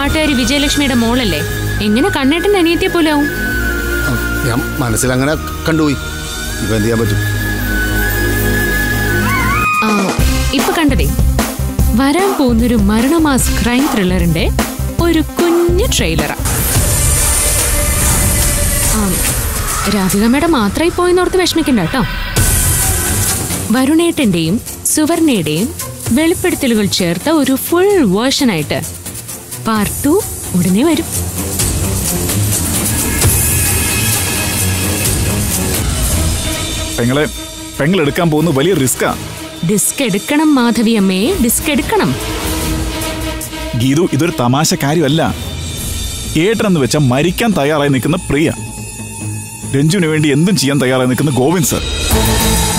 പാട്ടുകാരി വിജയലക്ഷ്മിയുടെ മോളല്ലേ എങ്ങനെ കണ്ണേട്ടന്റെ അനിയത്തിയെ പോലെ ആവും ആ, ഞാൻ മനസ്സിലങ്ങനെ കണ്ടുപോയി ഇപ്പൊ എന്ത് ചെയ്യാൻ പറ്റും ആ, ഇപ്പൊ കണ്ടതേ വരാൻ പോകുന്നൊരു മരണമാസ് ക്രൈം ത്രില്ലറിന്റെ ഒരു കുഞ്ഞു ട്രെയിലറാ ആ, രാധിക മേഡം മാത്രമായി പോയെന്നോർത്ത് വിഷമിക്കണ്ട കേട്ടോ വരുണേട്ടന്റെയും സുവർണയുടെയും വെളിപ്പെടുത്തലുകൾ ചേർത്ത ഒരു ഫുൾ വേർഷനായിട്ട് പാർട്ട് ടു ഉടനെ വരും പെങ്ങളെ പെങ്ങൾ എടുക്കാൻ പോകുന്ന വലിയ റിസ്ക്കാ ഡിസ്ക് എടുക്കണം മാധവി അമ്മയെ ഡിസ്ക് എടുക്കണം ഗീതു ഇതൊരു തമാശ കാര്യമല്ല ഏട്ടനെന്ന് വെച്ചാൽ മരിക്കാൻ തയ്യാറായി നിൽക്കുന്ന പ്രിയ രഞ്ജുവിന് വേണ്ടി എന്തും ചെയ്യാൻ തയ്യാറായി നിൽക്കുന്ന ഗോവിന്ദ് സർ